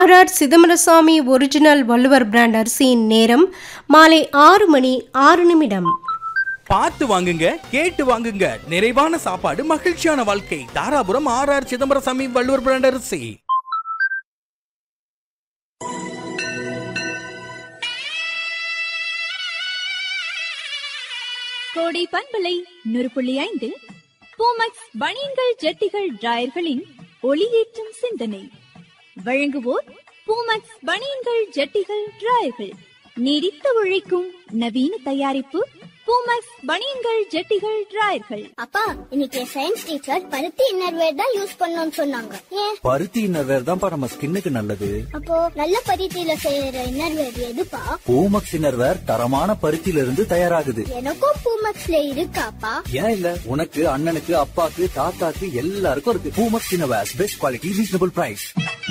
R R Chidambarasamy original Valluvar brand அரிசியின் நேரம் மாலை ஆறு மணி ஆறு நிமிடம் பார்த்து வாங்குங்க கேட்டு வாங்குங்க நிறைவான சாப்பாடு மகிழ்ச்சியான வாழ்க்கை Dharapuram R R Chidambarasamy Valluvar brand அரிசி கோடை பண்பலை நூறு புள்ளி ஐந்து பூமக்ஸ் பனியன்கள் ஜட்டிகள் டிராயர்களின் ஒளியேற்றும் சிந்தனை வழங்குவோர் பூமக்ஸ் பனியன்கள் ஜட்டிகள் டிராயர்கள் நீடித்து உழைக்கும் நவீன தயாரிப்பு பூமக்ஸ் பனியன்கள் ஜட்டிகள் டிராயர்கள் அப்பா இன்னைக்கு சயின்ஸ் டீச்சர் பருத்தி இன்னர்வேர் தான் யூஸ் பண்ணணும்னு சொன்னாங்க ஏன் பருத்தி இன்னர்வேர் தான்ப்பா நம்ம ஸ்கின்னுக்கு நல்லது அப்போ நல்ல பருத்தியில செய்யற இன்னர்வேர் எதுப்பா பூமக்ஸ் இன்னர்வேர் தரமான பருத்தியில இருந்து தயாராகுது எனக்கும் பூமக்ஸ்ல இருக்காப்பா ஏன் இல்ல உனக்கு அண்ணனுக்கு அப்பாக்கு தாத்தாக்கு எல்லாருக்கும் இருக்கு Poomex innerwear best quality reasonable price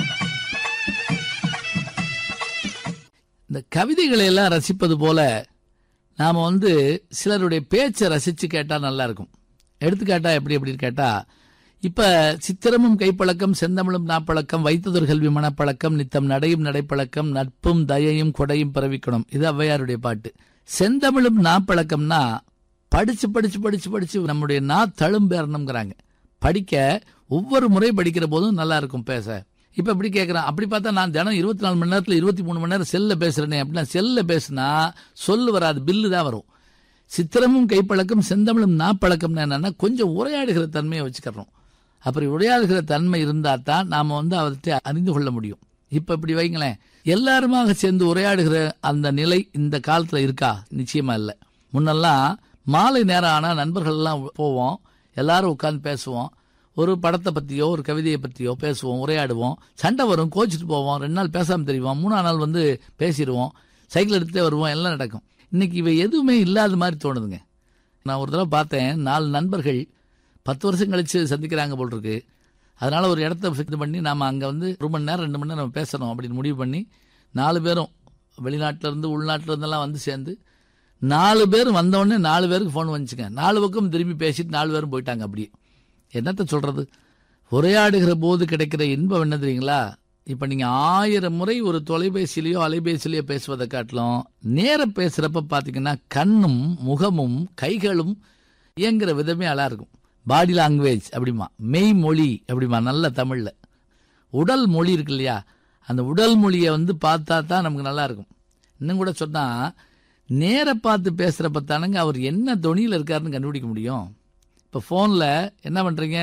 இந்த கவிதைகளை எல்லாம் ரசிப்பது போல நாம் வந்து சிலருடைய பேச்சை ரசித்து கேட்டால் நல்லா இருக்கும் எடுத்துக்காட்டா எப்படி எப்படின்னு கேட்டால் இப்போ சித்திரமும் கைப்பழக்கம் செந்தமிழும் நாப்பழக்கம் வைத்ததொரு கல்வி மனப்பழக்கம் நித்தம் நடையும் நடைப்பழக்கம் நட்பும் தயையும் கொடையும் பிறவிக்கணும் இது ஔவையாருடைய பாட்டு செந்தமிழும் நாப்பழக்கம்னா படிச்சு படிச்சு படிச்சு படிச்சு நம்முடைய நா தழும்பேறணுங்கிறாங்க படிக்க ஒவ்வொரு முறை படிக்கிற போதும் நல்லா இருக்கும் பேச இப்ப இப்படி கேட்கறான் அப்படி பார்த்தா நான் தினம் இருபத்தி நாலு மணி நேரத்துல இருபத்தி மூணு மணி நேரம் செல்ல பேசுறேனே அப்படின்னா செல்ல பேசுனா சொல்லு வராது பில்லு தான் வரும் சித்திரமும் கைப்பழக்கம் செந்தமிழும் நாப்பழக்கம்னு என்னன்னா கொஞ்சம் உரையாடுகிற தன்மையை வச்சுக்கிறோம் அப்படி உரையாடுகிற தன்மை இருந்தா தான் நாம வந்து அவற்றை அறிந்து கொள்ள முடியும் இப்ப இப்படி வைங்களேன் எல்லாருமாக சேர்ந்து உரையாடுகிற அந்த நிலை இந்த காலத்துல இருக்கா நிச்சயமா இல்லை முன்னெல்லாம் மாலை நேரம் ஆனா நண்பர்கள் எல்லாம் போவோம் எல்லாரும் உட்கார்ந்து பேசுவோம் ஒரு படத்தை பத்தியோ ஒரு கவிதையை பத்தியோ பேசுவோம் உரையாடுவோம் சண்டை வரும் கோச்சிட்டு போவோம் ரெண்டு நாள் பேசாம தெரிவோம் மூணாம் நாள் வந்து பேசிடுவோம் சைக்கிள் எடுத்துட்டே வருவோம் எல்லாம் நடக்கும் இன்னைக்கு இவை எதுவுமே இல்லாத மாதிரி தோணுதுங்க நான் ஒரு தடவை பார்த்தேன் நாலு நண்பர்கள் பத்து வருஷம் கழிச்சு சந்திக்கிறாங்க போல் இருக்கு அதனால ஒரு இடத்த ஃபிக்ஸ் பண்ணி நாம அங்க வந்து ஒரு மணி நேரம் ரெண்டு மணி நேரம் நம்ம பேசணும் அப்படின்னு முடிவு பண்ணி நாலு பேரும் வெளிநாட்டுல இருந்து உள்நாட்டுல இருந்தெல்லாம் வந்து சேர்ந்து நாலு பேர் வந்தோடனே நாலு பேருக்கு ஃபோன் வந்துச்சுங்க நாலு பக்கம் திரும்பி பேசிட்டு நாலு பேரும் போயிட்டாங்க அப்படியே என்னத்த சொல்றது உரையாடுகிற போது கிடைக்கிற இன்பம் என்ன தெரியுங்களா இப்ப நீங்க ஆயிரம் முறை ஒரு தொலைபேசியிலயோ அலைபேசியிலயோ பேசுவதை காட்டிலும் நேர பேசுறப்ப பாத்தீங்கன்னா கண்ணும் முகமும் கைகளும் இயங்குற விதமே அழகா இருக்கும் பாடி லாங்குவேஜ் அப்படிமா மெய் மொழி அப்படிமா நல்ல தமிழ்ல உடல் மொழி இருக்கு இல்லையா அந்த உடல் மொழியை வந்து பார்த்தா தான் நமக்கு நல்லா இருக்கும் இன்னும் கூட சொன்னா நேர பார்த்து பேசுறப்ப தானங்க அவர் என்ன தொனியில் இருக்காருன்னு கண்டுபிடிக்க முடியும் இப்போ ஃபோனில் என்ன பண்ணுறீங்க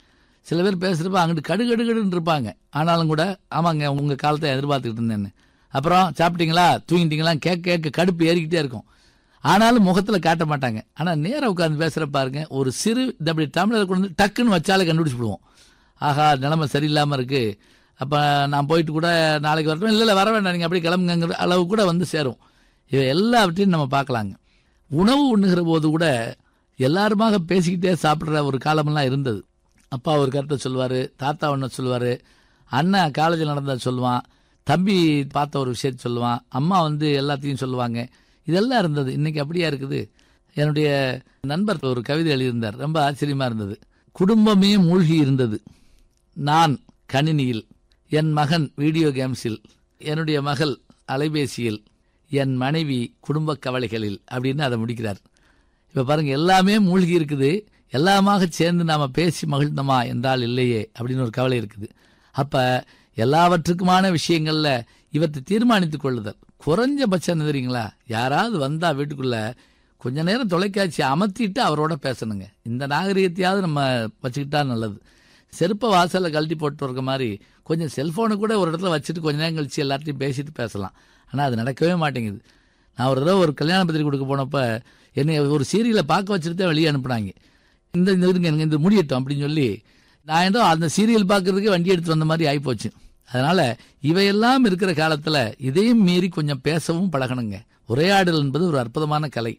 சில பேர் பேசுகிறப்ப அங்கிட்டு கடு கடு கடுன்னு இருப்பாங்க ஆனாலும் கூட ஆமாங்க உங்கள் காலத்தை எதிர்பார்த்துக்கிட்டு இருந்தேன்னு அப்புறம் சாப்பிட்டீங்களா தூங்கிட்டீங்களா கேட்க கேட்க கடுப்பு ஏறிக்கிட்டே இருக்கும் ஆனாலும் முகத்தில் காட்ட மாட்டாங்க ஆனால் நேராக உட்காந்து பேசுகிற பாருங்க ஒரு சிறு இந்த அப்படி தமிழர் கொண்டு வந்து டக்குன்னு வச்சாலே கண்டுபிடிச்சிடுவோம் ஆஹா நிலைமை சரியில்லாமல் இருக்கு அப்போ நான் போயிட்டு கூட நாளைக்கு வரட்டும் இல்லை இல்லை வர வேண்டாம் நீங்கள் அப்படியே கிளம்புங்கிற அளவு கூட வந்து சேரும் இவை எல்லாவற்றையும் நம்ம பார்க்கலாங்க உணவு உண்ணுகிற போது கூட எல்லாருமாக பேசிக்கிட்டே சாப்பிட்ற ஒரு காலமெல்லாம் இருந்தது அப்பா ஒரு கருத்தை சொல்லுவார் தாத்தா ஒன்று சொல்லுவார் அண்ணன் காலேஜில் நடந்ததை சொல்லுவான் தம்பி பார்த்த ஒரு விஷயத்தை சொல்லுவான் அம்மா வந்து எல்லாத்தையும் சொல்லுவாங்க இதெல்லாம் இருந்தது இன்னைக்கு அப்படியா இருக்குது என்னுடைய நண்பர் ஒரு கவிதை எழுதியிருந்தார் ரொம்ப ஆச்சரியமா இருந்தது குடும்பமே மூழ்கி இருந்தது நான் கணினியில் என் மகன் வீடியோ கேம்ஸில் என்னுடைய மகள் அலைபேசியில் என் மனைவி குடும்ப கவலைகளில் அப்படின்னு அதை முடிக்கிறார் இப்ப பாருங்க எல்லாமே மூழ்கி இருக்குது எல்லாமாக சேர்ந்து நாம பேசி மகிழ்ந்தோமா என்றால் இல்லையே அப்படின்னு ஒரு கவலை இருக்குது அப்ப எல்லாவற்றுக்குமான விஷயங்கள்ல இவற்றை தீர்மானித்துக் கொள்ளுதல் குறைஞ்சபட்சம் என்ன தெரியுங்களா யாராவது வந்தா வீட்டுக்குள்ள கொஞ்ச நேரம் தொலைக்காட்சி அமர்த்திட்டு அவரோட பேசணுங்க இந்த நாகரிகத்தையாவது நம்ம வச்சுக்கிட்டா நல்லது செருப்பை வாசல்ல கழட்டி போட்டு இருக்க மாதிரி கொஞ்சம் செல்போனை கூட ஒரு இடத்துல வச்சுட்டு கொஞ்ச நேரம் கழிச்சு எல்லார்ட்டையும் பேசிட்டு பேசலாம் ஆனா அது நடக்கவே மாட்டேங்குது நான் ஒரு தடவை ஒரு கல்யாண பத்திரிக்கை கொடுக்க போனப்ப என்னை ஒரு சீரியலை பார்க்க வச்சுட்டு தான் வெளியே அனுப்புனாங்க இந்த இந்த இருங்க எனக்கு இந்த முடியட்டும் அப்படின்னு சொல்லி நான் ஏதோ அந்த சீரியல் பார்க்கறதுக்கு வண்டி எடுத்து வந்த மாதிரி ஆயிப்போச்சு அதனால இவையெல்லாம் இருக்கிற காலத்துல இதையும் மீறி கொஞ்சம் பேசவும் பழகணுங்க உரையாடல் என்பது ஒரு அற்புதமான கலை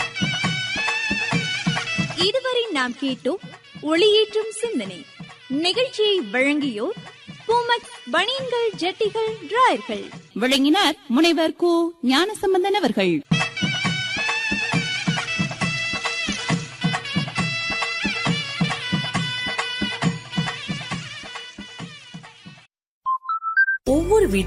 இதுவரை நாம் கேட்டோம் ஒளியேற்றும் சிந்தனை நிகழ்ச்சியை வழங்கியோர் பூமக்ஸ் பனியன்கள் ஜட்டிகள் டிராயர்கள் விளங்கினார் முனைவர் கு ஞானசம்பந்தன் அவர்கள் ஒவ்வொரு ஒவ்வொரு வீட்டிலும்